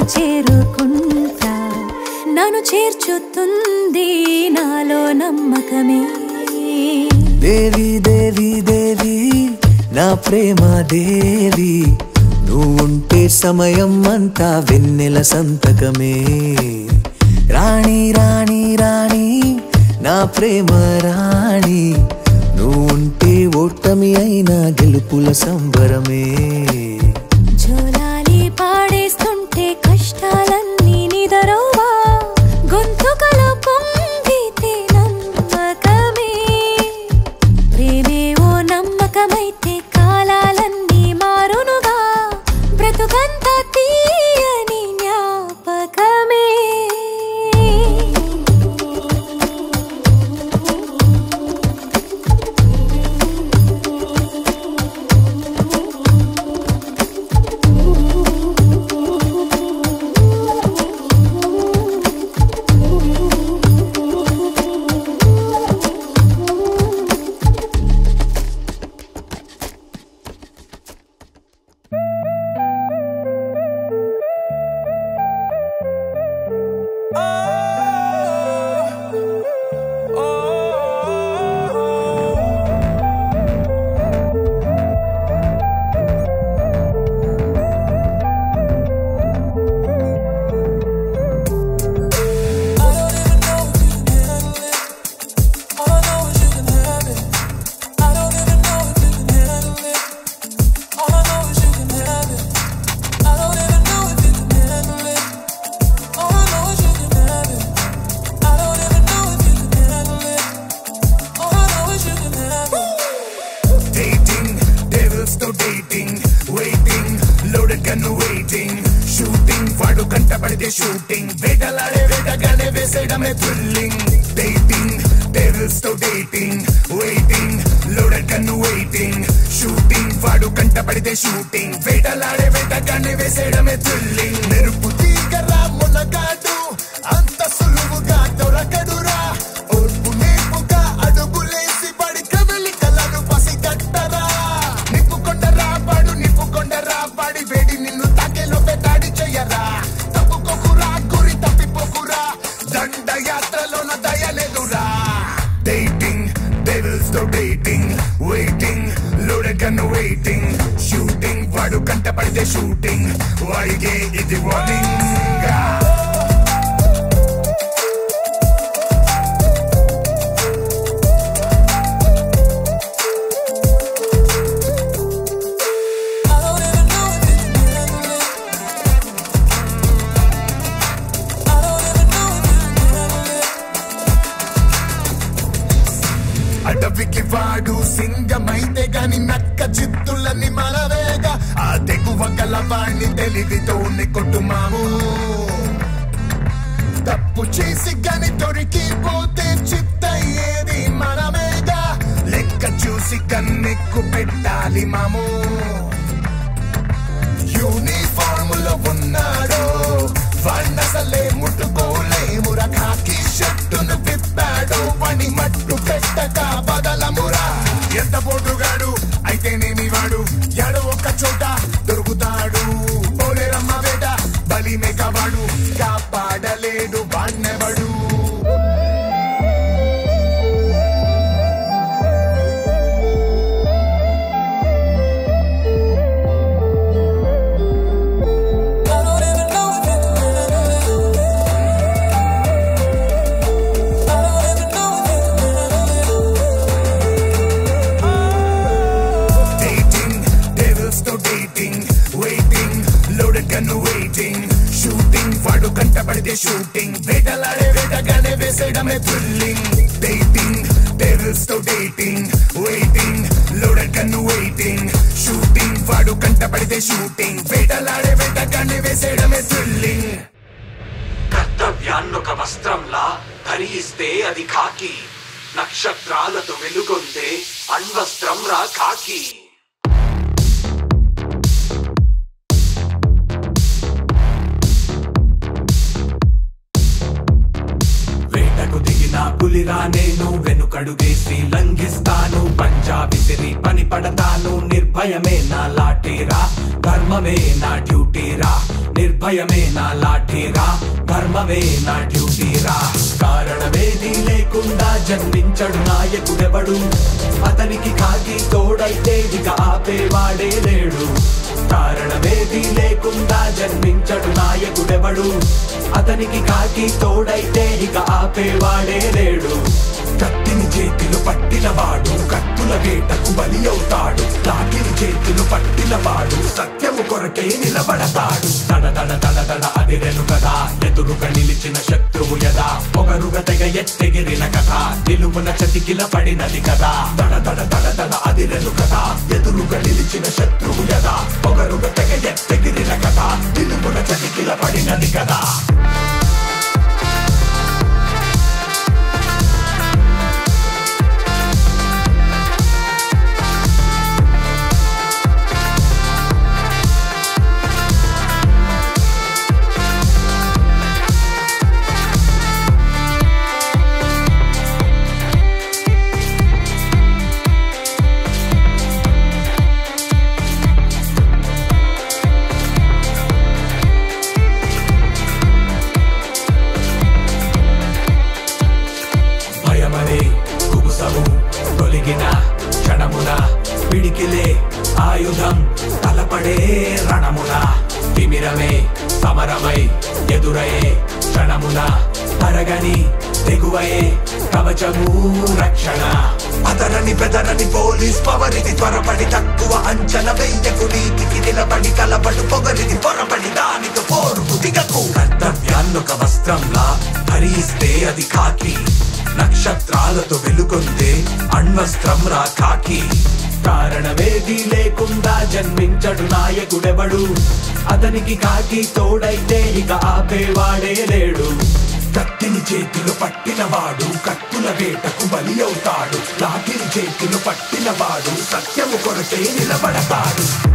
చేరుకుంటా నన్ను చేర్చుతుంది నాలో నమ్మకమే దేవి దేవి దేవి నా ప్రేమ దేవి నువ్వుంటే సమయం అంతా వెన్నెల సంతకమే రాణి రాణి రాణి నా ప్రేమ రాణి నువ్వుంటే ఓటమి అయినా గెలుపుల సంబరమే జోలాలి పాడేస్తుంటే కష్టాలన్నీ నిదరోవా గొంతుకలో పొంగితే నమ్మకమే ప్రేమే ఓ నమ్మకమైతే కాలాలన్నీ మారునుగా బ్రతుకంతా తీయని జ్ఞాపకమే dating, devils తో dating, waiting, loaded gun waiting, shooting, వాడు కంటపడితే షూటింగ్ వేటలాడే వేటగానే వేసేయడమే థ్రిల్లింగ్ dating, devils తో dating, waiting, loaded gun waiting, shooting, వాడు కంటపడితే షూటింగ్ వేటలాడే వేటగానే వేసేయడమే థ్రిల్లింగ్ మెరుపు తీగరా మునగాడు అంత సులువుగా దొరకడురా ఓర్పు నేర్పుగా అడుగులేసి పడి కదలి కలను పసిగట్టరా నిప్పుకొండరా పాడు నిప్పుకొండరా పాడి వేడి నిన్ను తాకేలోపే దాడి చెయ్యరా తప్పుకోకురా గురి తప్పిపోకురా దండయాత్రలోన దయలేదురా డేటింగ్ డెవిల్స్ తో dating waiting loaded gun waiting shooting వాడు కంట పడితే షూటింగ్ వాడికే ఇది వార్నింగ్ అడవికి వాడు సింగమైతే గాని నక్క చిత్తులని మనవేగా ఆ తెగువ గల వాణ్ణి తెలివితో కొట్టుమాము తప్పు చేసి గాని దొరికిపోతే చిత్తయ్యేది మనమేగా లెక్క చూసి కన్నెక్కు పెట్టాలి మాము యూనిఫామ్ లో ఉన్నాడు వాణ్ణసలే ముట్టుకోలేమురా కాకి షర్టును విప్పాడు పని మట్టు పెట్టక బదలమురా ఎంత పోటుగాడు అయితేనేమి వాడు ఎడ ఒక్క చోట దొరుకుతాడు పోలేరమ్మ వేట బలి మేకవాడు కాపాడలేడు వాణ్ణెవడు dating, devils తో dating, waiting, loaded gun waiting, shooting, వాడు కంటపడితే షూటింగ్ వేటలాడే వేటగానే వేసేయడమే థ్రిల్లింగ్ డేటింగ్ డెవిల్స్ తో dating waiting loaded gun waiting shooting వాడు కంటపడితే షూటింగ్ వేటలాడే వేటగానే వేసేయడమే థ్రిల్లింగ్ కర్తవ్యాన్నొక వస్త్రంలా ధరిస్తే అది కాకి నక్షత్రాలతో వెలుగొందే అణ్వస్త్రం రా కాకి వేటకు దిగిన పులిరా నేను వెనుకడుగేసి లంఘిస్తాను పంజా విసిరి పని పడతాను నిర్భయమే నా లాటేరా ధర్మమే నా డ్యూటీరా నిర్భయమే నా లాఠీరా ధర్మమే నా డ్యూటీరా కారణమేది లేకుండా జన్మించడు నాయకుడెవడు అతనికి కాకి తోడైతే ఇక ఆపేవాడే లేడు కారణమేది లేకుండా జన్మించడు నాయకుడెవడు అతనికి కాకి తోడైతే ఇక ఆపేవాడే లేడు కత్తిని చేతిలో పట్టినవాడు కత్తుల వేటకు బలి అవుతాడు లాఠిని చేతిలో పట్టినవాడు సత్యము కొరకే నిలబడతాడు తడ తడ తడ తడ అదిరెను కదా ఎదురుగా నిలిచిన శత్రువు యదా పొగరుగా తెగ ఎత్తెగిరిన కథ నిలువున చతికిల పడినది కదా తడ తడ తడ తడ అదిరెను కదా ఎదురుగా నిలిచిన శత్రువు యదా పొగరుగా తెగ ఎత్తెగిరిన కథ నిలువున చతికిల పడినది కదా భయమనే కుబుసము తొలగిన క్షణమున పిడికిలే ఆయుధం తలపడే రణమున తిమిరమే సమరమై ఎదురయే క్షణమున తరగని తెగువయే కవచము రక్షణ అదరని బెదరని పోలీస్ పవరిది త్వరపడి తక్కువ అంచన వెయ్యకు నీతికి నిలబడి కలబడు పొగరిది పొరబడి దానికి పోరుకు దిగకు కర్తవ్యాన్నొక వస్త్రంలా ధరిస్తే అది కాకి నక్షత్రాలతో వెలుగొందే అణ్వస్త్రం రా కాకి కారణమేది లేకుండా జన్మించడు నాయకుడెవడు అతనికి కాకి తోడైతే ఇక ఆపేవాడే లేడు కత్తిని చేతిలో పట్టినవాడు కత్తుల వేటకు బలి అవుతాడు లాఠిని చేతిలో పట్టినవాడు సత్యము కొరకే నిలబడతాడు